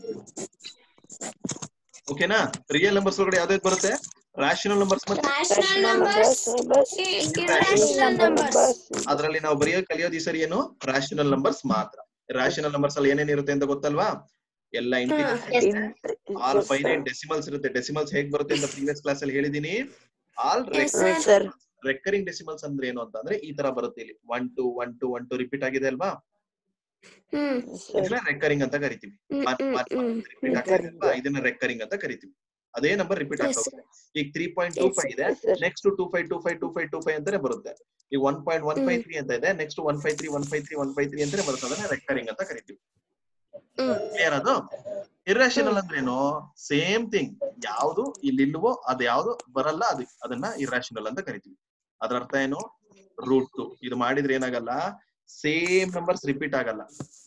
ಓಕೆನಾ real numbers ಒಳಗಡೆ ಯಾವ್ದಾವ್ದು ಬರುತ್ತೆ ರಾಷನಲ್ ನಂಬರ್ಸ್ ಮತ್ತೆ Rational numbers. Irrational numbers. ಅದರಲ್ಲಿ ನಾವು ಬರೆಯೋ ಕಲಿಯೋದು ಈ ಸರಿ ಏನು ರಾಷನಲ್ ನಂಬರ್ಸ್ ಮಾತ್ರ ರಾಷನಲ್ ನಂಬರ್ಸ್ ಅಲ್ಲಿ ಏನೇನ್ ಇರುತ್ತೆ ಅಂತ ಗೊತ್ತಲ್ವಾ ಎಲ್ಲ ಇಂಟಿಜರ್ಸ್ ಆಲ್ ಫೈನೈಟ್ ಡೆಸಿಮಲ್ಸ್ ಇರುತ್ತೆ ಡೆಸಿಮಲ್ಸ್ ಹೇಗ್ ಬರುತ್ತೆ ಅಂತ ಪ್ರೀವಿಯಸ್ ಕ್ಲಾಸ್ ಅಲ್ಲಿ ಹೇಳಿದೀನಿ all Yes, sir. Sir recurring decimals ಅಂದ್ರೆ ಏನು ಅಂತ ಅಂದ್ರೆ ಈ ತರ ಬರುತ್ತೆ ಇಲ್ಲಿ one two one two one two repeat ಆಗಿದೆ ಅಲ್ವಾ ಹ್ಮ್ ಇದನ್ನ ರೆಕರಿಂಗ್ ಅಂತ ಕರಿತೀವಿ ಹ್ಮ್ ಒನ್ ಹ್ಮ್ ಒನ್ ಹ್ಮ್ ರಿಪೀಟ್ ಆಗ್ತಿದೆ ಅಲ್ವಾ ಇದನ್ನ ರೆಕರಿಂಗ್ ಅಂತ ಕರಿತೀವಿ ಅದೇ ನಂಬರ್ ರಿಪೀಟ್ Yes, ಆಗ್ತಾ sir. ಹೋಗುತ್ತೆ ಈಗ ತ್ರೀ ಪಾಯಿಂಟ್ ಟೂ ಫೈವ್ ಇದೆ sir. Next two five two five two five two five ಅಂತಾನೆ ಬರುತ್ತೆ ಈಗ one point one five three ಅಂತ ಇದೆ next one five three one five three one five three ಅಂತಾನೆ ಬರುತ್ತೆ ಅದನ್ನ ರೆಕರಿಂಗ್ ಅಂತ ಕರಿತೀವಿ ಹ್ಮ್ ಕ್ಲಿಯರ್ ಅದು ಇರ್ರಾಷನಲ್ ಅಂದ್ರೇನು ಸೇಮ್ ಥಿಂಗ್ ಯಾವ್ದು ಇಲ್ಲಿ ಇಲ್ವೋ ಅದು ಯಾವ್ದು ಬರಲ್ಲ ಅದು ಅದನ್ನ ಇರ್ರಾಷನಲ್ ಅಂತ ಕರಿತೀವಿ ಅದ್ರ ಅರ್ಥ ಏನು ರೂಟ್ ಟು ಇದು ಮಾಡಿದ್ರೆ ಏನಾಗಲ್ಲ ಸೇಮ್ ನಂಬರ್ಸ್ ರಿಪೀಟ್ ಆಗಲ್ಲ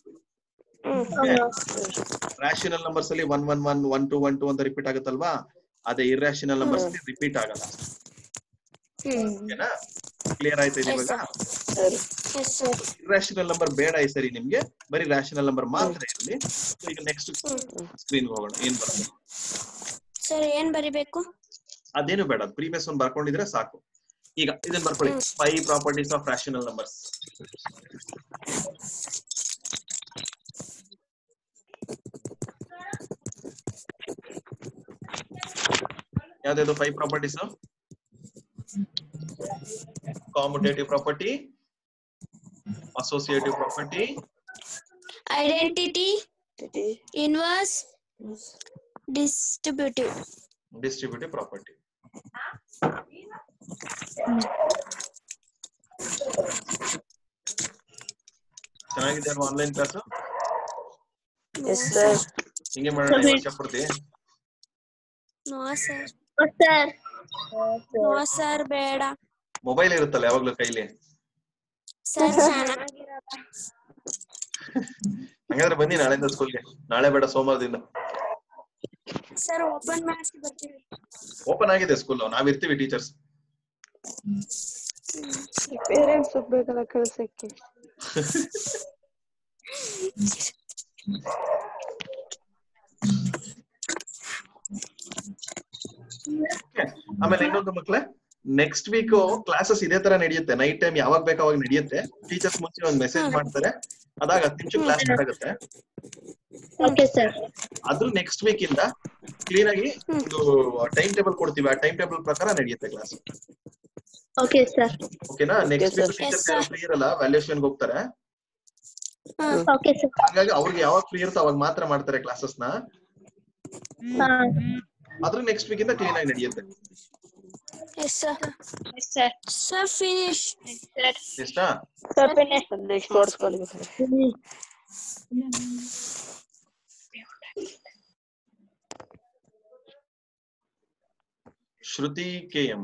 ರಾಷನಲ್ ನಂಬರ್ಸ್ ಅಲ್ಲಿ one one one one two one two ಅಂತ ರಿಪೀಟ್ ಆಗುತ್ತಲ್ವಾ ಅದೇ ಇರ್ರಾಷನಲ್ ನಂಬರ್ಸ್ ಅಲ್ಲಿ ರಿಪೀಟ್ ಆಗಲ್ಲ ಹ್ಮ್ ಓಕೆನಾ ಕ್ಲಿಯರ್ ಆಯ್ತಾ ಇದು ಇವಾಗ Yes, sir. ಇರ್ರಾಷನಲ್ ನಂಬರ್ ಬೇಡ ಈ ಸರಿ ನಿಮ್ಗೆ ಬರೀ ರಾಷನಲ್ ನಂಬರ್ ಮಾತ್ರ ಇರಲಿ ಈಗ ನೆಕ್ಸ್ಟ್ ಸ್ಕ್ರೀನ್ ಹೋಗೋಣ ಏನ್ ಬರುತ್ತೆ ಸರ್ ಏನ್ ಬರಿಬೇಕು ಅದೇನು ಬೇಡ ಪ್ರೀವಿಯಸ್ ಒಂದ್ ಬರ್ಕೊಂಡಿದ್ರೆ ಸಾಕು ಈಗ ಇದನ್ನ ಬರ್ಕೊಳ್ಳಿ five properties of rational numbers ಯಾವ್ದು five properties commutative property associative property identity inverse distributive distributive property ಚೆನ್ನಾಗಿದೆ ಅಲ್ವಾ ಆನ್ಲೈನ್ ಕ್ಲಾಸ್ ಎಸ್ ಸರ್ ಹಿಂಗೆ ಮಾಡೋಣ ಈ ವರ್ಷ ಪೂರ್ತಿ no sir sir no sir ಬೇಡ ಮೊಬೈಲ್ ಇರುತ್ತಲ್ಲ ಯಾವಾಗ್ಲೂ ಕೈಲಿ ಸರ್ ಚೆನ್ನಾಗಿರಲ್ಲ ಹಂಗಾದ್ರೆ ಬನ್ನಿ ನಾಳೆಯಿಂದ ಸ್ಕೂಲ್ಗೆ ನಾಳೆ ಬೇಡ ಸೋಮವಾರದಿಂದ ಸರ್ ಓಪನ್ ಮಾಡಿಸಿ ಬರ್ತೀವಿ ಓಪನ್ ಆಗಿದೆ ಸ್ಕೂಲ್ ನಾವಿರ್ತೀವಿ ಟೀಚರ್ಸ್ ಪೇರೆಂಟ್ಸ್ ಹೋಗ್ಬೇಕಲ್ಲ ಕಳ್ಸಕ್ಕೆ ಆಮೇಲೆ ಇನ್ನೊಂದು ಮಕ್ಳೇ ನೆಕ್ಸ್ಟ್ ವೀಕ್ ಕ್ಲಾಸಸ್ ಇದೇ ತರ ನಡೆಯುತ್ತೆ ನೈಟ್ ಟೈಮ್ ಯಾವಾಗ ಬೇಕು ಅವಾಗ ನಡೆಯುತ್ತೆ ಟೀಚರ್ಸ್ ಮುಂಚೆ ಒಂದು ಮೆಸೇಜ್ ಮಾಡ್ತಾರೆ ಅದಾಗ ಹತ್ತು ನಿಮಿಷ ಕ್ಲಾಸ್ ಸ್ಟಾರ್ಟ್ ಆಗುತ್ತೆ ಓಕೆ ಸರ್ ಅದ್ರ ನೆಕ್ಸ್ಟ್ ವೀಕ್ ಇಂದ ಕ್ಲೀನ್ ಆಗಿ ಒಂದು ಟೈಮ್ ಟೇಬಲ್ ಕೊಡ್ತೀವಿ ಆ ಟೈಮ್ ಟೇಬಲ್ ಪ್ರಕಾರ ನಡೆಯುತ್ತೆ ಕ್ಲಾಸ್ ಓಕೆ ಸರ್ ಓಕೆನಾ next Yes, week sir. Teachers Yes, sir. Free ಇರಲ್ಲ ವ್ಯಾಲ್ಯೂಷನ್ ಹೋಗ್ತಾರೆ ಓಕೆ ಸರ್ ಹಾಗಾಗಿ ಅವ್ರಿಗೆ ಯಾವಾಗ ಫ್ರೀ ಇರುತ್ತೋ ಅವಾಗ ಮಾತ್ರ ಮಾಡ್ತಾರೆ ಕ್ಲಾಸಸ್ ನ ಅದ್ರ ನೆಕ್ಸ್ಟ್ ವೀಕ್ ಇಂದ ಕ್ಲೀನ್ ಆಗಿ ನಡೆಯುತ್ತೆ yes sir sir sir finish ಎಷ್ಟಾ ನೆಕ್ಸ್ಟ್ ಓಡಿಸ್ಕೊಳ್ಳಿ ಶ್ರುತಿ ಕೆ ಎಂ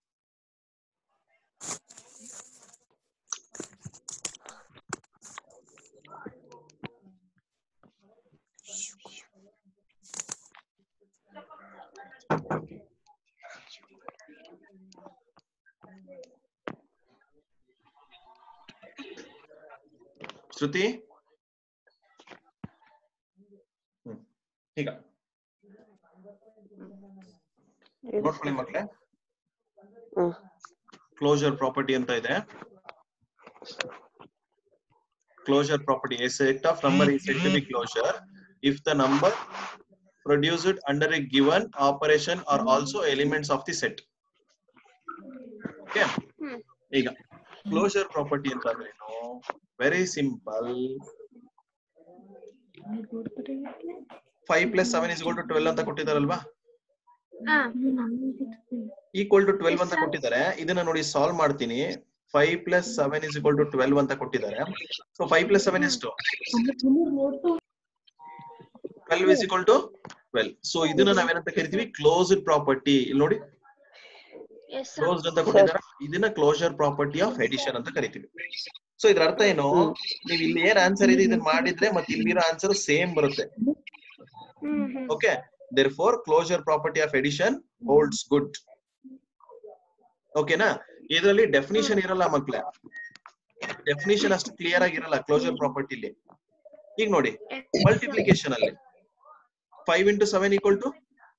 ಶ್ರುತಿ ಹ್ಮ್. ಈಗ ನೋಡ್ಕೊಳ್ಳಿ ಮಕ್ಳೇ ಹ್ಮ್ ಕ್ಲೋಜರ್ ಪ್ರಾಪರ್ಟಿ ಅಂತ ಇದೆ closure property a set of number is said to be closure if the number produced under a given operation are also elements of the set okay ಈಗ closure property ಅಂತ ಅಂದ್ರೇನು very simple five plus seven is to twelve ಅಂತ ಕೊಟ್ಟಿದಾರಲ್ವಾ equal to twelve ಅಂತ ಕೊಟ್ಟಿದ್ದಾರೆ ಇದನ್ನ ನೋಡಿ solve ಮಾಡ್ತೀನಿ five plus seven is equal to twelve ಅಂತ ಕೊಟ್ಟಿದ್ದಾರೆ ಸೊ ಫೈವ್ ಪ್ಲಸ್ ಸೆವೆನ್ ಎಷ್ಟು twelve is equal to twelve so ಇದನ್ನ ನಾವೇನಂತ ಕರಿತೀವಿ ಕ್ಲೋಸ್ಡ್ ಪ್ರಾಪರ್ಟಿ ಇಲ್ಲಿ ನೋಡಿ ಕ್ಲೋಸ್ಡ್ ಅಂತ ಕೊಟ್ಟಿದ್ದಾರೆ ಇದನ್ನ ಕ್ಲೋಜರ್ ಪ್ರಾಪರ್ಟಿ ಆಫ್ ಎಡಿಷನ್ ಅಂತ ಕರಿತೀವಿ ಸೊ ಇದ್ರ ಅರ್ಥ ಏನು ನೀವು ಇಲ್ಲಿ ಏನ್ ಆನ್ಸರ್ ಇದೆ ಇದನ್ನ ಮಾಡಿದ್ರೆ ಮತ್ತೆ ಇಲ್ಲಿರೋ ಆನ್ಸರ್ ಸೇಮ್ ಬರುತ್ತೆ okay therefore closure property of addition holds good ಓಕೆನಾ ಇದರಲ್ಲಿ ಡೆಫಿನಿಷನ್ ಇರಲ್ಲ ಮಕ್ಳೇ ಡೆಫಿನಿಷನ್ ಅಷ್ಟು ಕ್ಲಿಯರ್ ಆಗಿರಲ್ಲ ಕ್ಲೋಜರ್ ಪ್ರಾಪರ್ಟಿಲಿ ಈಗ ನೋಡಿ ಮಲ್ಟಿಪ್ಲಿಕೇಶನ್ ಅಲ್ಲಿ five into seven equal to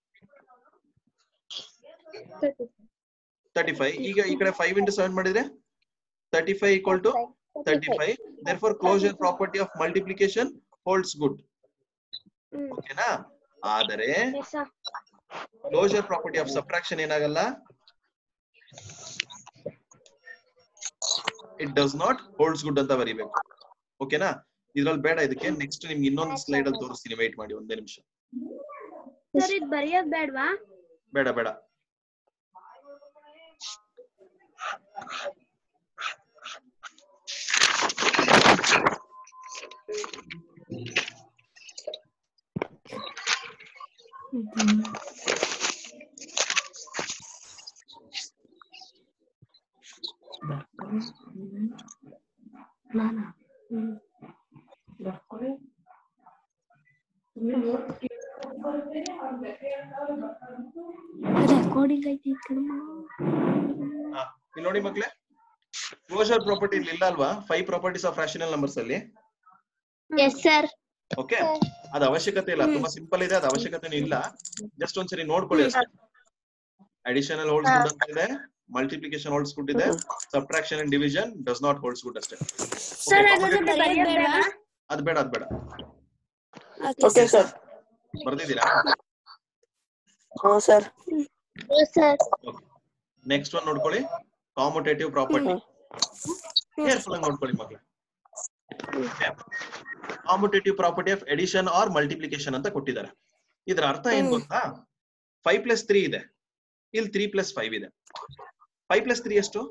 thirty five ಈಗ ಈ ಕಡೆ ಫೈವ್ ಇಂಟು ಸೆವೆನ್ ಮಾಡಿದ್ರೆ thirty five equal to thirty five therefore closure property of multiplication holds good ಓಕೆನಾ ಆದರೆ yes sir closure property of subtraction ಏನಾಗಲ್ಲ it does not holds good ಅಂತ ಬರೀಬೇಕು ಓಕೆನಾ ಇದ್ರಲ್ಲಿ ಬೇಡ ಇದಕ್ಕೆ ನೆಕ್ಸ್ಟ್ ನಿಮ್ಗೆ ಇನ್ನೊಂದು ಸ್ಲೈಡ್ ಅಲ್ಲಿ ತೋರಿಸ್ತೀನಿ ವೇಟ್ ಮಾಡಿ ಒಂದೇ ನಿಮಿಷ ಸರ್ ಇದು ಬರೆಯೋದ್ ಬೇಡ್ವಾ ಬೇಡ ಬೇಡ ರೆಕಾರ್ಡಿಂಗ್ ಐತಿ ಹಾ, ಇಲ್ಲಿ ನೋಡಿ ಮಕ್ಳೇ ಕ್ಲೋಸರ್ ಪ್ರಾಪರ್ಟಿ ಇಲ್ಲಿ ಇಲ್ಲ ಅಲ್ವಾ five properties of rational numbers ಅಲ್ಲಿ ಎಸ್ ಸರ್ ಓಕೆ ಅದು ಅವಶ್ಯಕತೆ ಇಲ್ಲ ತುಂಬಾ ಸಿಂಪಲ್ ಇದೆ ಅದು ಅವಶ್ಯಕತೆ ಇಲ್ಲ ಜಸ್ಟ್ ಒಂದ್ಸರಿ ನೋಡ್ಕೊಳ್ಳಿ ಅಷ್ಟೇ ಅಡಿಷನಲ್ ಹೋಲ್ಡ್ಸ್ ಗುಡ್ ಅಂತ ಇದೆ ಮಲ್ಟಿಪ್ಲಿಕೇಶನ್ ಹೋಲ್ಡ್ಸ್ ಗುಡ್ ಇದೆ subtraction and division does not holds good ಅಷ್ಟೇ ಸರ್ Okay, ಹಾಗಾದ್ರೆ ಬರೆಯೋದ್ ಬೇಡ್ವಾ ಅದ್ ಬೇಡ ಅದ್ ಬೇಡ ಓಕೆ ಸರ್ ಬರ್ದಿದ್ದೀರಾ ಹ್ಞೂ ಸರ್ ಸರ್ ನೆಕ್ಸ್ಟ್ ಒನ್ ನೋಡ್ಕೊಳ್ಳಿ ಕಾಮುಟೇಟಿವ್ ಪ್ರಾಪರ್ಟಿ ಕೇರ್ಫುಲ್ ಆಗಿ ನೋಡ್ಕೊಳ್ಳಿ ಮಕ್ಳು commutative property of addition or multiplication ಅಂತ ಕೊಟ್ಟಿದ್ದಾರೆ ಇದರ ಅರ್ಥ ಏನ್ ಗೊತ್ತಾ ಫೈವ್ ಪ್ಲಸ್ ತ್ರೀ ಇದೆ ಇಲ್ಲಿ ತ್ರೀ ಪ್ಲಸ್ ಫೈವ್ ಇದೆ ಫೈವ್ ಪ್ಲಸ್ ತ್ರೀ ಎಷ್ಟು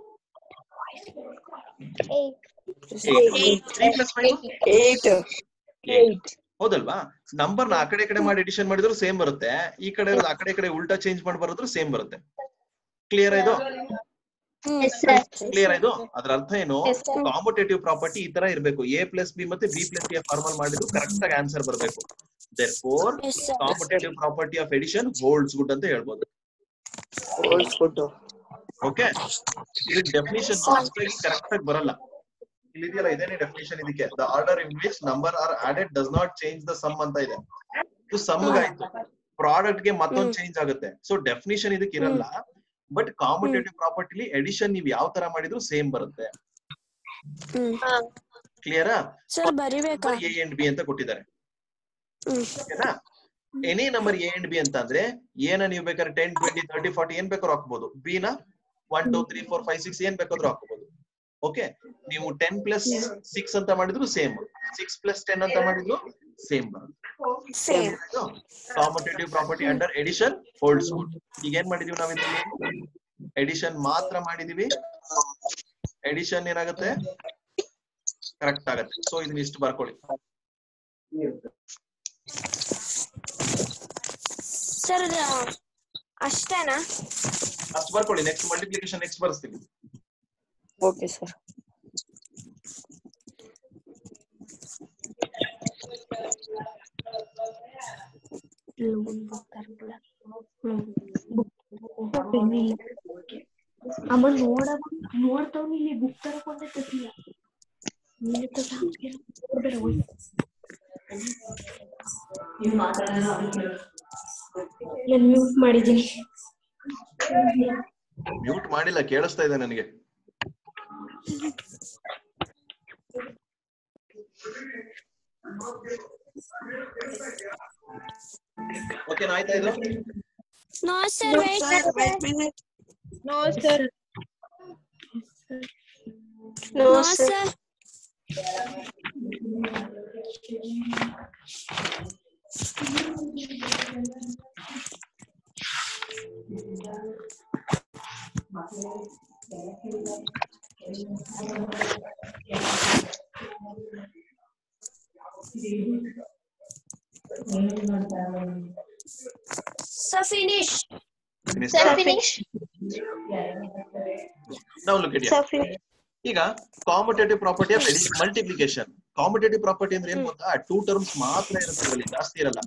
ತ್ರೀ ಪ್ಲಸ್ ಫೈವ್ ಏಟ್ ಹೌದಲ್ವಾ ನಂಬರ್ ನ ಆ ಕಡೆ ಈ ಕಡೆ ಮಾಡಿ ಎಡಿಷನ್ ಮಾಡಿದ್ರು ಸೇಮ್ ಬರುತ್ತೆ ಈ ಕಡೆ ಇರೋದು ಆ ಕಡೆ ಈ ಕಡೆ ಉಲ್ಟಾ ಚೇಂಜ್ ಮಾಡಿ ಬರೋದ್ರು ಸೇಮ್ ಬರುತ್ತೆ ಕ್ಲಿಯರ್ ಇದು ಎಸ್ ಸರ್ ಕ್ಲಿಯರ್ ಇದು ಅದ್ರ ಅರ್ಥ ಏನು Yes, sir. ಕಾಂಪಿಟೇಟಿವ್ ಪ್ರಾಪರ್ಟಿ ಈ ತರ ಇರಬೇಕು ಎ ಪ್ಲಸ್ ಬಿ ಮತ್ತೆ ಬಿ ಪ್ಲಸ್ ಸಿ ಫಾರ್ಮಲ್ ಮಾಡಿದ್ರು ಕರೆಕ್ಟ್ ಆಗಿ ಆನ್ಸರ್ ಬರಬೇಕು therefore yes sir commutative property of addition holds good ಅಂತ ಹೇಳ್ಬೋದು ಹೋಲ್ಸ್ ಗುಡ್ ಓಕೆ ಇದಕ್ಕೆ ಡೆಫಿನಿಷನ್ ಅಷ್ಟಾಗಿ ಕರೆಕ್ಟ್ ಆಗಿ ಬರಲ್ಲ ಇಲ್ಲಿ ಇದೆಯಲ್ಲ ಇದೇನೆ ಡೆಫಿನಿಷನ್ ಇದಕ್ಕೆ the order in which number are added does not change the sum ಅಂತ ಇದೆ ಇದು ಸಮ್ ಆಯ್ತು ಪ್ರಾಡಕ್ಟ್ ಗೆ ಮತ್ತೊಂದು ಚೇಂಜ್ ಆಗುತ್ತೆ ಸೊ ಡೆಫಿನಿಷನ್ ಇದಕ್ಕೆ ಇರಲ್ಲ ಬಟ್ ಕಾಂಪಿಟೇಟಿವ್ ಪ್ರಾಪರ್ಟಿಲಿ ಎಡಿಷನ್ ನೀವು ಯಾವ ತರ ಮಾಡಿದ್ರು ಸೇಮ್ ಬರುತ್ತೆ ಕ್ಲಿಯರಾ ಸರ್ ಬರಿಬೇಕಾ ಎ ಅಂಡ್ ಬಿ ಅಂತ ಕೊಟ್ಟಿದ್ದಾರೆ ಹ್ಮ್. ಓಕೆನಾ any number A and B ಅಂತ ಅಂದ್ರೆ ಏನ ನೀವು ಬೇಕಾದ್ರೆ ಟೆನ್ ಟ್ವೆಂಟಿ ತರ್ಟಿ ಫಾರ್ಟಿ ಏನ್ ಬೇಕಾದ್ರೂ ಹಾಕ್ಬೋದು ಬಿ ನ one two three four five six ಏನ್ ಬೇಕಾದ್ರೂ ಹಾಕ್ಬೋದು ಓಕೆ ನೀವು ಟೆನ್ ಪ್ಲಸ್ ಸಿಕ್ಸ್ ಅಂತ ಮಾಡಿದ್ರು ಸೇಮ್ ಸಿಕ್ಸ್ ಪ್ಲಸ್ ಟೆನ್ ಅಂತ ಮಾಡಿದ್ರು ಸೇಮ್ ಬರುತ್ತೆ same competitive property under addition holds good ಈಗ ಏನ್ ಮಾಡಿದೀವಿ ನಾವ್ ಇದರಲ್ಲಿ ಎಡಿಷನ್ ಮಾತ್ರ ಮಾಡಿದೀವಿ ಎಡಿಷನ್ ಏನಾಗುತ್ತೆ ಕರೆಕ್ಟ್ ಆಗತ್ತೆ ಸೊ ಇದನ್ನ ಇಷ್ಟು ಬರ್ಕೊಳ್ಳಿ ಸರ್ ಅಷ್ಟೇನಾ ಅಷ್ಟು ಬರ್ಕೊಳ್ಳಿ ನೆಕ್ಸ್ಟ್ ಮಲ್ಟಿಪ್ಲಿಕೇಶನ್ ನೆಕ್ಸ್ಟ್ ಬರ್ಸ್ತೀವಿ ಓಕೆ ಸರ್ ಆಮೇಲೆ ನೋಡ ನೋಡ್ತಾವ್ ಇಲ್ಲಿ ಬುಕ್ ತರಕೊಂಡೆ ತರ್ಲಿಲ್ಲ ನೀನೆ ನೋಡ್ಬೇಡ ಹೋಗಿ ನಾನು ಮ್ಯೂಟ್ ಮಾಡಿದ್ದೀನಿ ಮ್ಯೂಟ್ ಮಾಡಿಲ್ಲ ಕೇಳಿಸ್ತಾ ಇದೆ ನನಗೆ ಓಕೆನಾ ಆಯ್ತಾ ಇದು no sir wait no sir no sir sir finish Finish sir ಆ? Finish Now look at here. ಈಗ commutative property of multiplication commutative property ಅಂದ್ರೆ ಏನ್ ಗೊತ್ತಾ ಟೂ ಟರ್ಮ್ಸ್ ಮಾತ್ರ ಇರುತ್ತೆ ಅದ್ರಲ್ಲಿ ಜಾಸ್ತಿ ಇರಲ್ಲ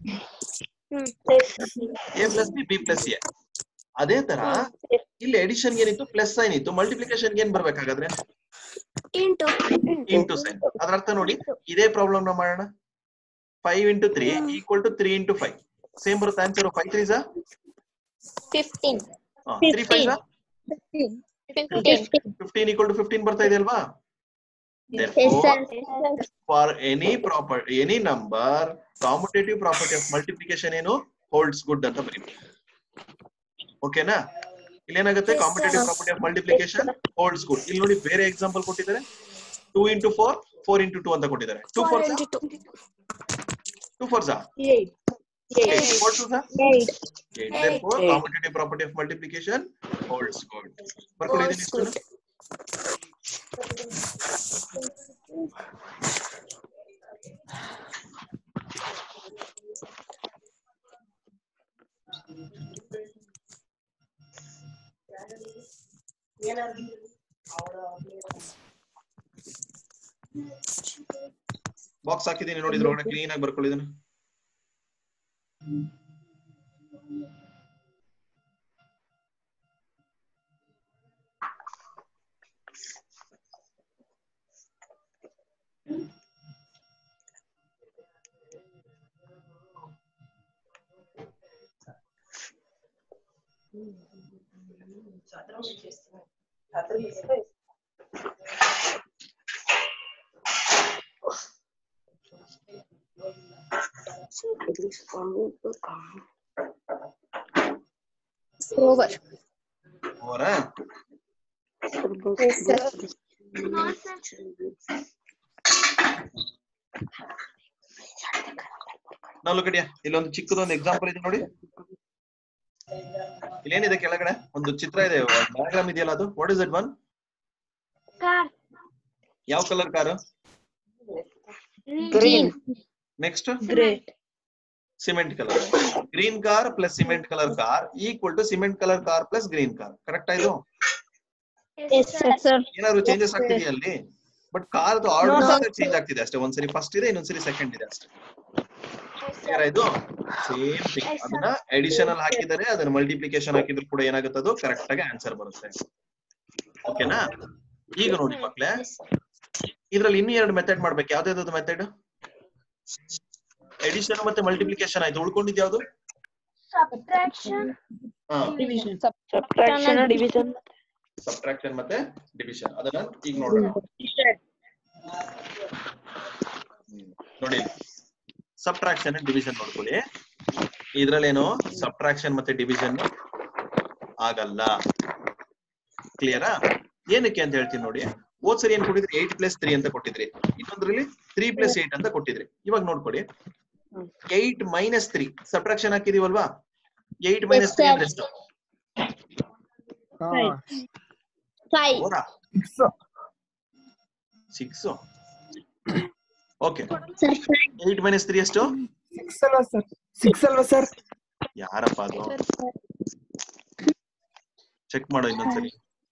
A plus B B plus A ಅದೇ ತರ ಇಲ್ಲಿ ಎಡಿಷನ್ ಏನಿತ್ತು ಪ್ಲಸ್ ಸೈನ್ ಇತ್ತು ಮಲ್ಟಿಪ್ಲಿಕೇಶನ್ ಏನ್ ಬರ್ಬೇಕಾಗಾದ್ರೆ ಇಂಟು ಇಂಟು ಸೈನ್ ಅದ್ರ ಅರ್ಥ ನೋಡಿ ಇದೇ ಪ್ರಾಬ್ಲಮ್ ನ ಮಾಡೋಣ five into three equal to three into five same ಬರುತ್ತೆ ಆನ್ಸರ್ ಫೈವ್ ತ್ರೀ ಸಾ ಫಿಫ್ಟೀನ್ ತ್ರೀ ಫೈವ್ ಸಾ fifteen fifteen equal to fifteen ಬರ್ತಾ ಇದೆ ಅಲ್ವಾ yes sir for any proper any number commutative property of multiplication ಏನು holds good ಅಂತ ಬರೀಬೇಕು ಓಕೆನಾ ಇಲ್ಲೇನಾಗುತ್ತೆ commutative property of multiplication holds good ಇಲ್ಲಿ ನೋಡಿ ಬೇರೆ ಎಕ್ಸಾಂಪಲ್ ಕೊಟ್ಟಿದ್ದಾರೆ two into four four into two ಅಂತ ಕೊಟ್ಟಿದ್ದಾರೆ ಟೂ ಫೋರ್ ಟೂ ಫೋರ್ ಸಾ ಫೋರ್ ಟೂ ಸಾ eight eight therefore commutative property of multiplication holds good ಬರ್ಕೊಂಡಿದ್ದೀನಿ ಇಷ್ಟನ್ನು? ಬಾಕ್ಸ್ ಹಾಕಿದ್ದೀನಿ ನೋಡಿ ಇದ್ರೊಳಗಡೆ ಕ್ಲೀನ್ ಆಗಿ ಬರ್ಕೊಳ್ಳಿದ್ದೀನಿ ಓವರ್ ಅವರಾ ನಾವು ಕಡಿಯ ಇಲ್ಲೊಂದು ಚಿಕ್ಕದೊಂದು ಎಕ್ಸಾಂಪಲ್ ಇದೆ ನೋಡಿ ಇಲ್ಲೇನಿದೆ ಕೆಳಗಡೆ ಒಂದು ಚಿತ್ರ ಇದೆ ಡಯಾಗ್ರಾಮ್ ಇದೆಯಲ್ಲ ಅದು what is it one car ಯಾವ colour car green next grey cement colour green car plus cement colour car equal to cement colour car plus green car correct ಇದು ಎಸ್ ಸರ್ ಸರ್ ಏನಾದ್ರು changes ಆಗ್ತಿದೆಯಾ ಅಲ್ಲಿ but car order change ಆಗ್ತಿದೆ ಅಷ್ಟೇ ಒಂದ್ಸರಿ first ಇದೆ ಇನ್ನೊಂದ್ಸರಿ second ಇದೆ ಅಷ್ಟೇ Clear ಆ ಇದು ಸೇಮ್ ಥಿಂಗ್ ಅದನ್ನ ಅಡಿಷನಲ್ ಹಾಕಿದರೆ ಅದನ್ನ ಮಲ್ಟಿಪ್ಲಿಕೇಶನ್ ಹಾಕಿದ್ರು ಕೂಡ ಏನಾಗುತ್ತೆ ಅದು ಕರೆಕ್ಟ್ ಆಗಿ ಆನ್ಸರ್ ಬರುತ್ತೆ ಓಕೆನಾ ಈಗ ನೋಡಿ ಮಕ್ಳೇ ಇದ್ರಲ್ಲಿ ಇನ್ನೂ ಎರಡು ಮೆಥಡ್ ಮಾಡ್ಬೇಕು ಯಾವ್ದಾವ್ದು ಮೆಥಡ್ ಎಡಿಷನ್ ಮತ್ತೆ ಮಲ್ಟಿಪ್ಲಿಕೇಶನ್ ಆಯ್ತು ಉಳ್ಕೊಂಡಿದ್ ಯಾವ್ದು ಸಬ್ಟ್ರಾಕ್ಷನ್ ಹಾ ಸಬ್ಟ್ರಾಕ್ಷನ್ ಡಿವಿಷನ್ ಸಬ್ಟ್ರಾಕ್ಷನ್ ಮತ್ತೆ ಡಿವಿಷನ್ ಅದನ್ನ ಈಗ ನೋಡೋಣ ಹ್ಮ್. ನೋಡಿ ಸಬ್ಟ್ರಾಕ್ಷನ್ ಡಿವಿಷನ್ ನೋಡ್ಕೊಳ್ಳಿ ಇದ್ರಲ್ಲೇನು ಸಬ್ಟ್ರಾಕ್ಷನ್ ಮತ್ತೆ ಡಿವಿಷನ್ ಆಗಲ್ಲ ಕ್ಲಿಯರಾ ಏನಕ್ಕೆ ಅಂತ ಹೇಳ್ತೀನಿ ನೋಡಿ ಹೋದ್ ಸರಿ ಏನ್ ಕೊಟ್ಟಿದ್ರಿ ಏಟ್ ಪ್ಲಸ್ ತ್ರೀ ಅಂತ ಕೊಟ್ಟಿದ್ರಿ ಇನ್ನೊಂದ್ರಲ್ಲಿ ತ್ರೀ ಪ್ಲಸ್ ಏಟ್ ಅಂತ ಕೊಟ್ಟಿದ್ರಿ ಇವಾಗ ನೋಡ್ಕೊಡಿ ಏಟ್ ಮೈನಸ್ ತ್ರೀ ಸಬ್ಟ್ರಾಕ್ಷನ್ ಹಾಕಿದೀವಲ್ವಾ ಏಟ್ ಮೈನಸ್ ತ್ರೀ ಅಂದ್ರೆ ಎಷ್ಟು ಫೈವ್ ಫೋರಾ six okay sir eight minus three ಎಷ್ಟು ಸಿಕ್ಸ್ ಅಲ್ವಾ ಸರ್ ಸಿಕ್ಸ್ ಅಲ್ವಾ ಸರ್ ಯಾರಪ್ಪ ಅದು ಚೆಕ್ ಮಾಡೋ ಇನ್ನೊಂದ್ಸರಿ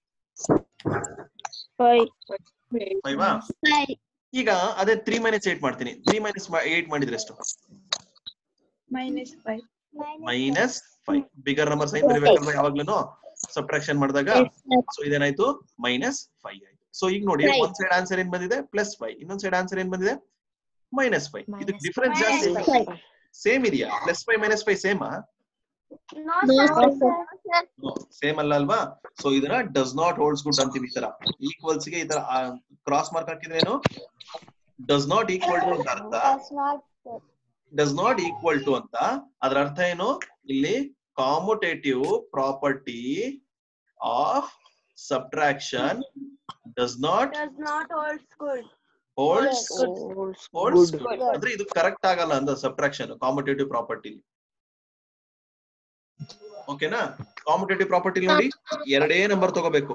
ಫೈವ್ ಫೈವಾ ಫೈವ್ ಈಗ ಅದೇ ತ್ರೀ ಮೈನಸ್ ಏಟ್ ಮಾಡ್ತೀನಿ ತ್ರೀ ಮೈನಸ್ ಏಟ್ ಮಾಡಿದ್ರೆ ಎಷ್ಟು minus five minus five bigger number sign ಬರೀಬೇಕಲ್ವಾ ಯಾವಾಗ್ಲೂ ಸಬ್ಟ್ರಾಕ್ಷನ್ ಮಾಡಿದಾಗ ಸೊ ಇದೇನಾಯ್ತು ಮೈನಸ್ ಫೈವ್ ಆಯ್ತು ಸೊ ಈಗ ನೋಡಿ Right. ಒಂದ್ ಸೈಡ್ ಆನ್ಸರ್ ಏನ್ ಬಂದಿದೆ ಪ್ಲಸ್ ಫೈವ್ ಇನ್ನೊಂದ್ ಸೈಡ್ ಆನ್ಸರ್ ಏನ್ ಬಂದಿದೆ ಮೈನಸ್ ಫೈವ್ ಇದು ಡಿಫರೆನ್ಸ್ ಜಾಸ್ತಿ ಫೈವ್ ಸೇಮ್ ಇದೆಯಾ ಪ್ಲಸ್ ಫೈವ್ ಮೈನಸ್ ಫೈವ್ ಸೇಮಾ ನೋ No, ಸರ್ ಸೇಮ್ ಅಲ್ಲ ಅಲ್ವಾ ಸೊ ಇದನ್ನ ಡಸ್ ನಾಟ್ ಹೋಲ್ಡ್ಸ್ ಗುಡ್ ಅಂತೀವಿ ಈ ತರ ಈಕ್ವಲ್ಸ್ ಗೆ ಈ ತರ ಕ್ರಾಸ್ ಮಾರ್ಕ್ ಹಾಕಿದ್ರೇನು ಡಸ್ ನಾಟ್ ಈಕ್ವಲ್ ಟು ಅಂತ ಅರ್ಥ ಡಸ್ ನಾಟ್ ಈಕ್ವಲ್ ಟು ಅಂತ ಅದ್ರ ಅರ್ಥ ಏನು ಇಲ್ಲಿ commutative property of subtraction does not does not holds good holds holds ಅಂದ್ರೆ ಇದು ಕರೆಕ್ಟ್ ಆಗಲ್ಲ ಅಂತ ಸಬ್ಟ್ರಾಕ್ಷನ್ ಕಾಂಪಿಟೇಟಿವ್ ಪ್ರಾಪರ್ಟಿ ಓಕೆನಾ ಕಾಂಪಿಟೇಟಿವ್ ಪ್ರಾಪರ್ಟಿ ನೋಡಿ ಎರಡೇ ನಂಬರ್ ತಗೋಬೇಕು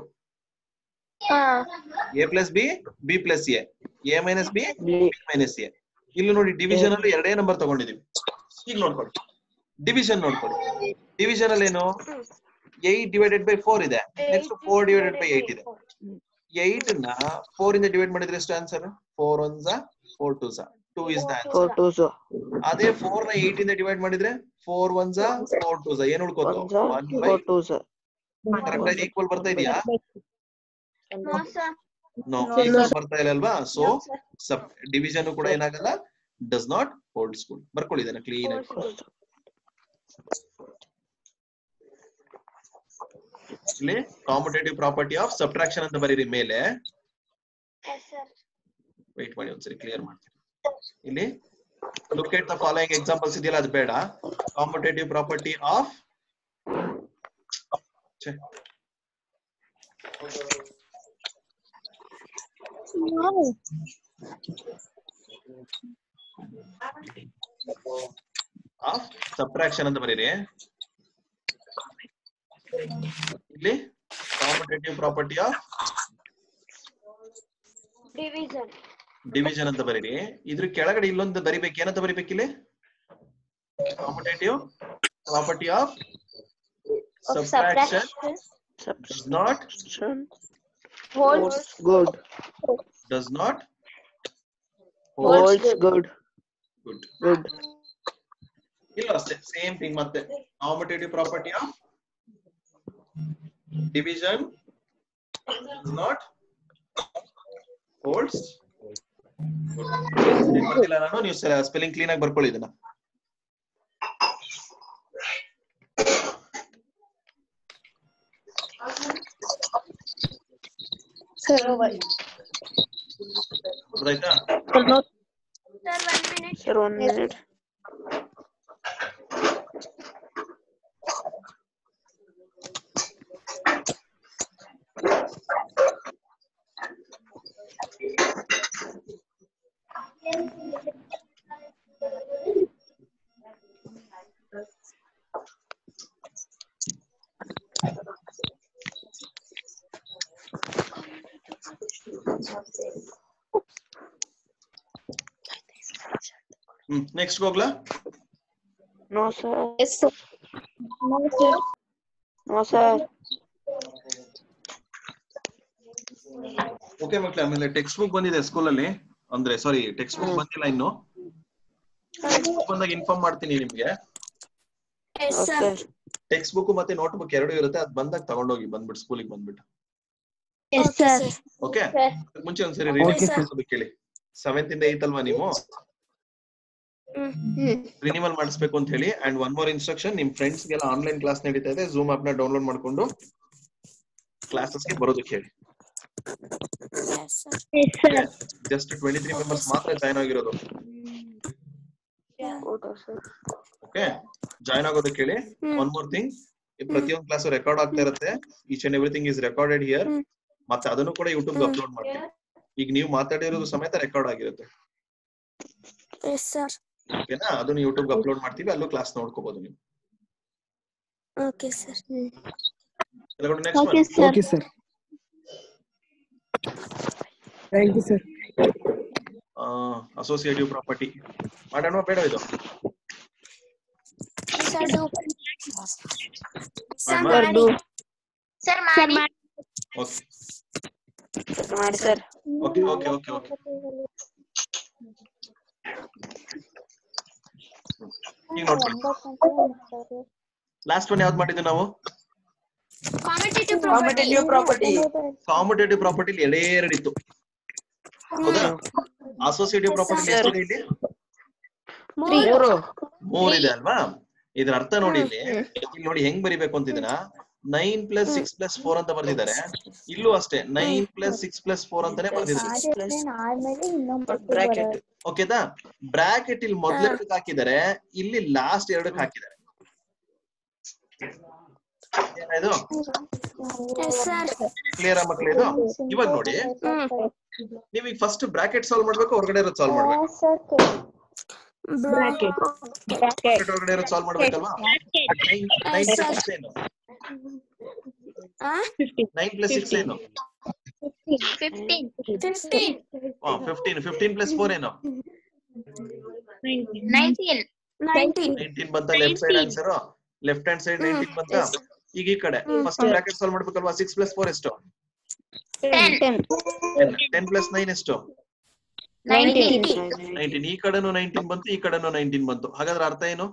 A plus B B plus A A minus B B minus A ಇಲ್ಲಿ ನೋಡಿ ಡಿವಿಷನ್ ಅಲ್ಲಿ ಎರಡೇ ನಂಬರ್ ತಗೊಂಡಿದೀವಿ ಈಗ ನೋಡ್ಕೊಳ್ಳಿ ಡಿವಿಷನ್ ನೋಡ್ಕೊಳ್ಳಿ ಡಿವಿಷನ್ ಅಲ್ಲಿ ಏನು ಏಟ್ ಡಿವೈಡೆಡ್ ಬೈ ಫೋರ್ ಇದೆ next four divided by eight ಇದೆ ಏಟ್ ನ ಫೋರ್ ಇಂದ ಡಿವೈಡ್ ಮಾಡಿದ್ರೆ ಎಷ್ಟು ಆನ್ಸರ್ ಫೋರ್ ಒನ್ ಝಾ ಫೋರ್ ಟೂ ಝಾ two is the answer four two ಝಾ ಅದೇ ಫೋರ್ ನ ಏಟ್ ಇಂದ ಡಿವೈಡ್ ಮಾಡಿದ್ರೆ ಫೋರ್ ಒನ್ ಝಾ ಫೋರ್ ಟೂ ಝಾ ಏನ್ ಉಳ್ಕೋತು ಒನ್ ಝಾ ಒನ್ ಬೈ ಫೋರ್ ಟೂ ಝಾ ಕರೆಕ್ಟ್ ಆಗಿ ಈಕ್ವಲ್ ಬರ್ತಾ ಇದೆಯಾ ನೋ ಸರ್ ನೋ ಬರ್ತಾ ಇಲ್ಲ ಅಲ್ವಾ ಸೊ ಸಬ್ ಡಿವಿಷನ್ ಕೂಡ ಏನಾಗಲ್ಲ ಡಸ್ ನಾಟ್ ಹೋಲ್ಡ್ ಸ್ಕೂಲ್ ಬರ್ಕೊಳ್ಳಿ ಇದನ್ನ ಕ್ಲೀನ್ ಆಗಿ ಇಲ್ಲಿ ಕಾಂಪಿಟೇಟಿವ್ ಪ್ರಾಪರ್ಟಿ ಆಫ್ ಸಬ್ಟ್ರಾಕ್ಷನ್ ಅಂತ ಬರೀರಿ ಮೇಲೆ Yes, sir. ವೆಯ್ಟ್ ಮಾಡಿ ಒಂದ್ಸರಿ ಕ್ಲಿಯರ್ ಮಾಡ್ತೀನಿ ಇಲ್ಲಿ look at the following examples ಇದೆಯಲ್ಲ ಅದು ಬೇಡ commutative property of of subtraction ಅಂತ ಬರೀರಿ ಇಲ್ಲಿ commutative property of Division. Division ಅಂತ ಬರೀರಿ ಇದ್ರ ಕೆಳಗಡೆ ಇಲ್ಲೊಂದು ಬರಿಬೇಕು ಏನಂತ ಬರಿಬೇಕು ಇಲ್ಲಿ commutative property of Of subtraction subtraction. does not Holds. Good. does not Holds good. good Good. ಇಲ್ಲ ಅಷ್ಟೇ ಸೇಮ್ ಥಿಂಗ್ ಮತ್ತೆ commutative property of division not holds ಬರ್ತಿಲ್ಲ ನಾನು ನೀವು ಸ್ಪೆಲ್ಲಿಂಗ್ ಕ್ಲೀನ್ ಆಗಿ ಬರ್ಕೊಳ್ಳಿ ಇದನ್ನ ಗೊತ್ತಾಯ್ತಾ Sir, one minute. Sir, one minute. Hmm next ಹೋಗ್ಲಾ No, sir. Yes, sir. No, sir. No, sir. Okay ಮಕ್ಳೆ ಆಮೇಲೆ ಟೆಕ್ಸ್ಟ್ ಬುಕ್ ಬಂದಿದೆ ಸ್ಕೂಲಲ್ಲಿ ಅಂದ್ರೆ ಸಾರಿ ಟೆಕ್ಸ್ಟ್ ಬುಕ್ ಬಂದಿಲ್ಲ ಇನ್ನು ಬಂದಾಗ ಇನ್ಫಾರ್ಮ್ ಮಾಡ್ತೀನಿ ನಿಮ್ಗೆ Yes, sir. Okay. Text book ಮತ್ತೆ ನೋಟ್ ಬುಕ್ ಎರಡು ಇರುತ್ತೆ ಅದ್ ಬಂದಾಗ ತಗೊಂಡೋಗಿ ಬಂದ್ಬಿಟ್ಟು ಸ್ಕೂಲಿಗೆ ಬಂದ್ಬಿಟ್ಟು Yes, sir. Okay Sir. ಮುಂಚೆ ಒಂದ್ಸರಿ Okay, ರಿನಿವಲ್ sir. ಮಾಡಿಸೋದಕ್ಕೆ ಕೇಳಿ ಸೆವೆಂತ್ ಇಂದ ಏತ್ ಅಲ್ವಾ ನೀವು ರಿನಿವಲ್ ಮಾಡಿಸ್ಬೇಕು ಅಂತ ಹೇಳಿ ಅಂಡ್ ಒನ್ ಮೋರ್ ಇನ್ಸ್ಟ್ರಕ್ಷನ್ ನಿಮ್ ಫ್ರೆಂಡ್ಸ್ ಗೆಲ್ಲ ಆನ್ಲೈನ್ ಕ್ಲಾಸ್ ನಡೀತಾ ಇದೆ ಝೂಮ್ ಆಪ್ ನ ಡೌನ್ಲೋಡ್ ಮಾಡ್ಕೊಂಡು ಕ್ಲಾಸಸ್ಗೆ ಬರೋದಕ್ಕೆ ಹೇಳಿ Yes, sir. Just twenty three members ಮಾತ್ರ ಜಾಯ್ನ್ ಆಗಿರೋದು Okay, sir. ಓಕೆ ಜಾಯ್ನ್ ಆಗೋದಕ್ಕೆ ಹೇಳಿ ಒನ್ ಮೋರ್ ಥಿಂಗ್ ಪ್ರತಿಯೊಂದು ಕ್ಲಾಸ್ ರೆಕಾರ್ಡ್ ಆಗ್ತಾ ಇರುತ್ತೆ each and everything is recorded here ಮತ್ತೆ ಅದನ್ನು ಕೂಡ ಯೂಟ್ಯೂಬ್ ಅಪ್ಲೋಡ್ ಮಾಡ್ತೀನಿ ಈಗ ನೀವು ಮಾತಾಡಿರೋದು ಸಮೇತ ರೆಕಾರ್ಡ್ ಆಗಿರುತ್ತೆ Yes, sir. ಓಕೆನಾ ಅದನ್ನು ಯೂಟ್ಯೂಬ್ ಅಪ್ಲೋಡ್ ಮಾಡ್ತೀವಿ ಅಲ್ಲೂ ಕ್ಲಾಸ್ ನೋಡ್ಕೋಬಹುದು ನೀವು Okay, sir. Next Okay, sir. Okay, sir. Thank you, sir. Associative property ಮಾಡೋಣ ಬೇಡ ಇದು Sir, do. Sir, Sir, ಮಾಡಿ. Sir, ಮಾಡಿ. ಓಕೆ Sir, ಮಾಡಿ sir. Okay okay okay okay ಈಗ ನೋಡ್ಕೊಳ್ಳಿ ಲಾಸ್ಟ್ ಒನ್ ಯಾವ್ದು ಮಾಡಿದ್ವಿ ನಾವು Commutative Commutative property. Commutative property ಎರಡೇ ಎರಡಿತ್ತು ಹೌದಾ ಅಸೋಸಿಯೇಟಿವ್ ಪ್ರಾಪರ್ಟಿ ಎಷ್ಟಿದೆ ಇಲ್ಲಿ ಮೂರು. ಮೂರಿದೆ ಅಲ್ವಾ ಇದ್ರ ಅರ್ಥ ನೋಡಿ ಇಲ್ಲಿ ಇಲ್ಲಿ ನೋಡಿ ಹೆಂಗ್ ಬರಿಬೇಕು ಅಂತ ಇದನ್ನ nine plus six plus four ಅಂತ ಬರ್ದಿದ್ದಾರೆ ಇಲ್ಲೂ ಅಷ್ಟೇ nine plus six plus four ಅಂತಾನೆ ಬರ್ದಿದ್ದಾರೆ Bracket. ಓಕೆದಾ ಬ್ರಾಕೆಟ್ ಇಲ್ಲಿ ಮೊದ್ಲೆರಡಕ್ಕೆ ಹಾಕಿದ್ದಾರೆ ಇಲ್ಲಿ ಲಾಸ್ಟ್ ಎರಡಕ್ಕೆ ಹಾಕಿದ್ದಾರೆ ಏನಾಯ್ತು Yes, sir. ಕ್ಲಿಯರ್ ಮಕ್ಳು ಇದು ಇವಾಗ ನೋಡಿ ನೀವ್ ಈಗ ಫಸ್ಟ್ ಬ್ರಾಕೆಟ್ ಸಾಲ್ವ್ ಮಾಡ್ಬೇಕು ಹೊರಗಡೆ ಇರೋದು ಸಾಲ್ವ್ ಮಾಡ್ಬೇಕು Bracket. ಬ್ರಾಕೆಟ್ ಹೊರಗಡೆ ಇರೋದು ಸಾಲ್ವ್ ಮಾಡ್ಬೇಕಲ್ವಾ ನೈನ್ ಪ್ಲಸ್ ಸಿಕ್ಸ್ ಏನು Ah? ನೈನ್ ಪ್ಲಸ್ ಸಿಕ್ಸ್ ಏನು Fifteen. Fifteen fifteen plus four ಏನು Nineteen. Nineteen. ನೈನ್ಟೀನ್ ಬಂತ left side answer left hand side nineteen ಬಂತ ಈಗ ಈ ಕಡೆ ಫಸ್ಟ್ ಬ್ರಾಕೆಟ್ ಸಾಲ್ವ್ ಮಾಡ್ಬೇಕಲ್ವಾ ಸಿಕ್ಸ್ ಪ್ಲಸ್ ಫೋರ್ ಎಷ್ಟು Ten. ಟೆನ್ ಪ್ಲಸ್ ನೈನ್ ಎಷ್ಟು Nineteen. ನೈನ್ಟೀನ್ ಈ ಕಡೆನೂ ನೈನ್ಟೀನ್ ಬಂತು ಈ ಕಡೆನೂ ನೈನ್ಟೀನ್ ಬಂತು ಹಾಗಾದ್ರೆ ಅರ್ಥ ಏನು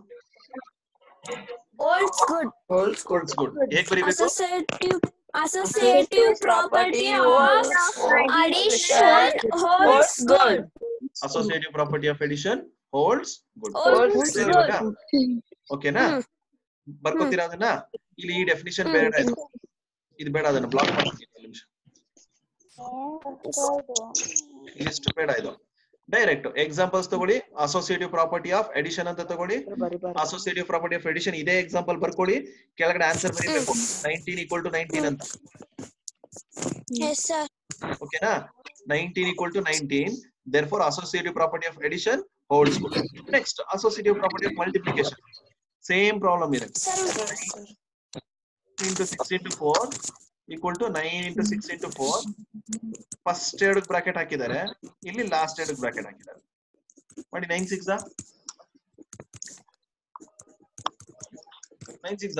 Holds good. ಗುಡ್ ಗುಡ್ ಹೇಗ್ ಬರಿಬೇಕು Associative. Associative property of addition holds good. Associative property of addition holds good Holds good. ಓಕೆನಾ ಬರ್ಕೋತೀರಾ ಅದನ್ನ ಇಲ್ಲಿ ಈ ಡೆಫಿನಿಷನ್ ಬೇಡ ಇದು ಇದು ಬೇಡ ಅದನ್ನ ಬ್ಲಾಕ್ ಮಾಡ್ತೀನಿ ಒಂದು ನಿಮಿಷ ಇಷ್ಟು ಬೇಡ ಇದು ಡೈರೆಕ್ಟ್ ಎಕ್ಸಾಂಪಲ್ಸ್ ತಗೊಳ್ಳಿ ಅಸೋಸಿಯೇಟಿವ್ ಪ್ರಾಪರ್ಟಿ ಆಫ್ ಎಡಿಷನ್ ಅಂತ ತಗೊಳ್ಳಿ ಬರಿ ಬರಿ ಅಸೋಸಿಯೇಟಿವ್ ಪ್ರಾಪರ್ಟಿ ಆಫ್ ಎಡಿಷನ್ ಇದೇ ಎಕ್ಸಾಂಪಲ್ ಬರ್ಕೊಳ್ಳಿ ಕೆಳಗಡೆ ಆನ್ಸರ್ ಬರೀಬೇಕು ನೈನ್ಟೀನ್ ಈಕ್ವಲ್ ಟು ನೈನ್ಟೀನ್ ಅಂತ Yes, sir. ಓಕೆನಾ nineteen equal to nineteen therefore associative property of addition holds next associative property of multiplication same problem ಇದೆ Sir, into six into four equal to nine into six into four first ಎರಡಕ್ಕೆ bracket ಹಾಕಿದ್ದಾರೆ ಇಲ್ಲಿ last ಎರಡಕ್ಕೆ bracket ಹಾಕಿದ್ದಾರೆ ಮಾಡಿ nine six nine six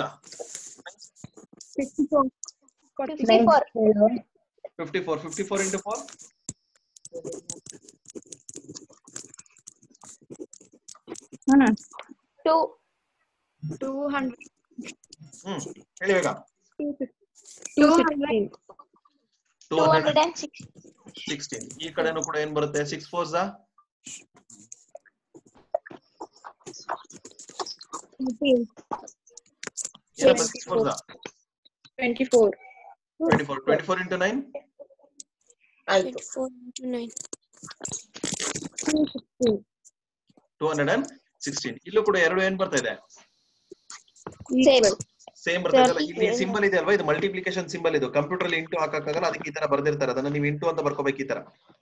fifty four fifty four into four Two. Two hundred ಹ್ಮ್ ಹೇಳಿ ಬೇಗ two hundred two Two hundred hundred and six. Sixteen ಈ ಕಡೆನೂ ಕೂಡ ಏನ್ ಬರುತ್ತೆ six four six four twenty four twenty four twenty four into nine ಆಯ್ತು four into nine. Two hundred and sixteen ಇಲ್ಲೂ ಕೂಡ ಎರಡು ಏನ್ ಬರ್ತಾ ಇದೆ Same. ಸೇಮ್ ಬರ್ತದಲ್ಲ ಇಲ್ಲಿ ಸಿಂಬಲ್ ಇದೆ ಅಲ್ವಾ ಇದು ಮಲ್ಟಿಪ್ಲಿಕೇಶನ್ ಸಿಂಬಲ್ ಇದು ಕಂಪ್ಯೂಟರ್ ಅಲ್ಲಿ ಇಂಟು ಹಾಕಕ್ಕಾಗಲ್ಲ ಅದಕ್ಕೆ ಈ ತರ ಬರ್ದಿರ್ತಾರೆ ಅದನ್ನ ನೀವು ಇಂಟು ಅಂತ ಬರ್ಕೋಬೇಕು ಈ ತರ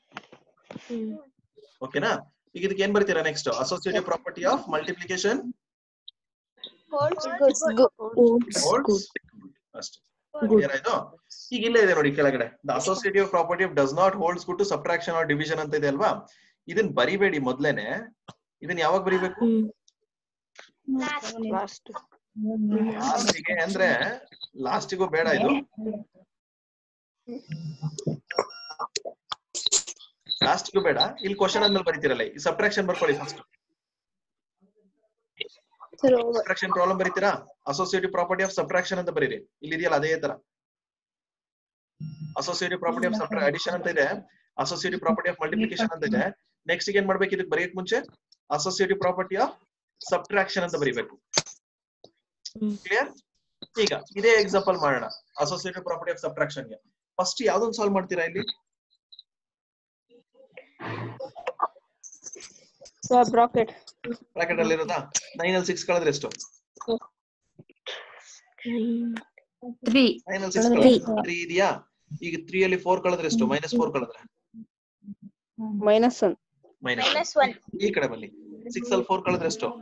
ಓಕೆನಾ ಈಗ ಇದಕ್ಕೆ ಏನ್ ಬರ್ತೀರಾ next associative property of multiplication Holds good. Holds ಅಷ್ಟೇ ಕ್ಲಿಯರ್ ಆಯ್ತು ಈಗ ಇಲ್ಲೇ ಇದೆ ನೋಡಿ ಕೆಳಗಡೆ the associative property of does not holds good to subtraction or division ಅಂತ ಇದೆ ಅಲ್ವಾ ಇದನ್ನ ಬರಿಬೇಡಿ ಮೊದ್ಲೇನೆ ಇದನ್ನ ಯಾವಾಗ ಬರಿಬೇಕು ಲಾಸ್ಟ್ ಲಾಸ್ಟಿಗೆ ಅಂದ್ರೆ ಲಾಸ್ಟಿಗೂ ಬೇಡ ಇದು ಲಾಸ್ಟಿಗೂ ಬೇಡ ಇಲ್ಲಿ ಕ್ವಶನ್ ಆದ್ಮೇಲೆ ಬರೀತಿರಲ್ಲ ಈ ಸಬ್ಟ್ರಾಕ್ಷನ್ ಬರ್ಕೊಳ್ಳಿ ಫಸ್ಟ್ ಸಬ್ಟ್ರಾಕ್ಷನ್ ಪ್ರಾಬ್ಲಮ್ ಬರೀತೀರಾ ಅಸೋಸಿಯೇಟಿವ್ ಪ್ರಾಪರ್ಟಿ ಆಫ್ ಸಬ್ಟ್ರಾಕ್ಷನ್ ಅಂತ ಬರೀರಿ ಇಲ್ಲಿ ಇದೆಯಲ್ಲ ಅದೇ ತರ ಅಸೋಸಿಯೇಟಿವ್ ಪ್ರಾಪರ್ಟಿ ಆಫ್ ಸಬ್ಟ್ರಾ ಅಡಿಷನ್ ಅಂತ ಇದೆ ಅಸೋಸಿಯೇಟಿವ್ ಪ್ರಾಪರ್ಟಿ ಆಫ್ ಮಲ್ಟಿಪ್ಲಿಕೇಶನ್ ಅಂತ ಇದೆ ನೆಕ್ಸ್ಟ್ ಏನ್ ಮಾಡ್ಬೇಕು ಇದಕ್ಕೆ ಬರೆಯಕ್ ಮುಂಚೆ ಅಸೋಸಿಯೇಟಿವ್ ಪ್ರಾಪರ್ಟಿ ಆಫ್ ಸಬ್ಟ್ರಾಕ್ಷನ್ ಅಂತ ಬರೀಬೇಕು ಕ್ಲಿಯರ್ ಈಗ ಇದೇ ಎಕ್ಸಾಂಪಲ್ ಮಾಡೋಣ ಅಸೋಸಿಯೇಟಿವ್ ಪ್ರಾಪರ್ಟಿ ಆಫ್ ಸಬ್ಟ್ರಾಕ್ಷನ್ ಗೆ ಫಸ್ಟ್ ಯಾವ್ದೊಂದು ಸಾಲ್ವ್ ಮಾಡ್ತೀರಾ ಇಲ್ಲಿ ಬ್ರಾಕೆಟ್ ಬ್ರಾಕೆಟ್ ಅಲ್ಲಿ ಇರೋದಾ ನೈನ್ ಅಲ್ಲಿ ಸಿಕ್ಸ್ ಕಳೆದ್ರೆ ಎಷ್ಟು ತ್ರೀ ನೈನ್ ಅಲ್ಲಿ ಸಿಕ್ಸ್ ತ್ರೀ ಇದೆಯಾ ಈಗ ತ್ರೀ ಅಲ್ಲಿ ಫೋರ್ ಕಳೆದ್ರೆ ಎಷ್ಟು ಮೈನಸ್ ಫೋರ್ ಕಳೆದ್ರೆ minus one minus Minus one. ಈ ಕಡೆ ಬನ್ನಿ ಸಿಕ್ಸ್ ಅಲ್ಲಿ ಫೋರ್ ಕಳೆದ್ರೆ ಎಷ್ಟು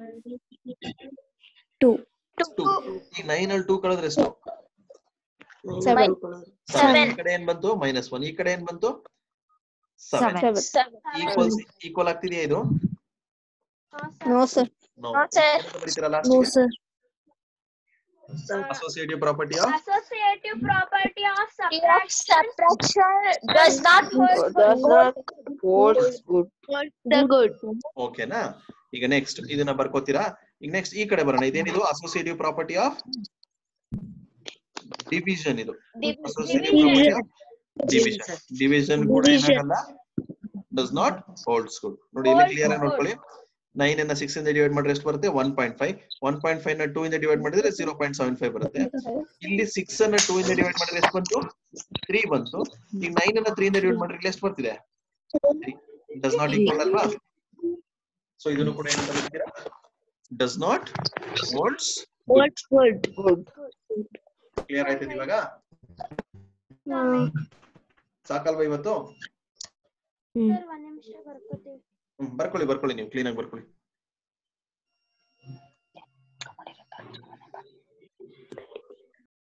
ಟೂ ಟೂ ಈ ನೈನ್ ಅಲ್ಲಿ ಟೂ ಕಳೆದ್ರೆ ಎಷ್ಟು ಸೆವೆನ್ ಸೆವೆನ್ ಈ ಕಡೆ ಏನ್ ಬಂತು ಮೈನಸ್ ಒನ್ ಈ ಕಡೆ ಏನ್ ಬಂತು ಸೆವೆನ್ ಸೆವೆನ್ ಈಕ್ವಲ್ ಈಕ್ವಲ್ ಆಗ್ತಿದೆಯಾ ಇದು no sir no No, sir. ಬರೀತೀರಾ no last sir associative property of Associative property of Of subtraction does not hold does not holds good the good. ಓಕೆನಾ ಈಗ next ಇದನ್ನ ಬರ್ಕೋತೀರಾ ಈಗ ನೆಕ್ಸ್ಟ್ ಈ ಕಡೆ ಬರೋಣ ಇದೇನಿದು ಅಸೋಸಿಯೇಟಿವ್ ಪ್ರಾಪರ್ಟಿ ಆಫ್ ಡಿವಿಷನ್ ಇದು associative property of division division ಕೂಡ ಏನಾಗಲ್ಲ ಡಸ್ ನಾಟ್ ಹೋಲ್ಡ್ಸ್ ಗುಡ್ ನೋಡಿ ಇಲ್ಲಿ ಕ್ಲಿಯರ್ ಆಗಿ ನೋಡ್ಕೊಳ್ಳಿ ನೈನ್ ಅನ್ನ ಸಿಕ್ಸ್ ಇಂದ ಡಿವೈಡ್ ಮಾಡಿದ್ರೆ ಎಷ್ಟು ಬರುತ್ತೆ one point five one point five ನ ಟೂ ಇಂದ ಡಿವೈಡ್ ಮಾಡಿದ್ರೆ ಜೀರೋ ಪಾಯಿಂಟ್ ಸೆವೆನ್ ಫೈವ್ ಬರುತ್ತೆ ಇಲ್ಲಿ ಸಿಕ್ಸ್ ಅನ್ನ ಟೂ ಇಂದ ಡಿವೈಡ್ ಮಾಡಿದ್ರೆ ಎಷ್ಟು ಬಂತು ತ್ರೀ ಬಂತು ಈಗ ನೈನ್ ಅನ್ನ ತ್ರೀ ಇಂದ ಡಿವೈಡ್ ಮಾಡಿದ್ರೆ ಇಲ್ಲಿ ಎಷ್ಟು ಬರ್ತಿದೆ ಡಸ್ ನಾಟ್ ಈಕ್ವಲ್ ಅಲ್ವಾ ಸೊ ಇದನ್ನು ಕೂಡ ಏನಂತ ಬರ್ತೀರಾ does not holds Holds good. Good clear ಆಯ್ತದ ಇವಾಗ ಸಾಕಲ್ವಾ ಇವತ್ತು Sir, one ನಿಮಿಷ ಬರ್ಕೋತೀವಿ ಹ್ಮ್ ಬರ್ಕೊಳ್ಳಿ ಬರ್ಕೊಳ್ಳಿ ನೀವು ಕ್ಲೀನ್ ಆಗಿ ಬರ್ಕೊಳ್ಳಿ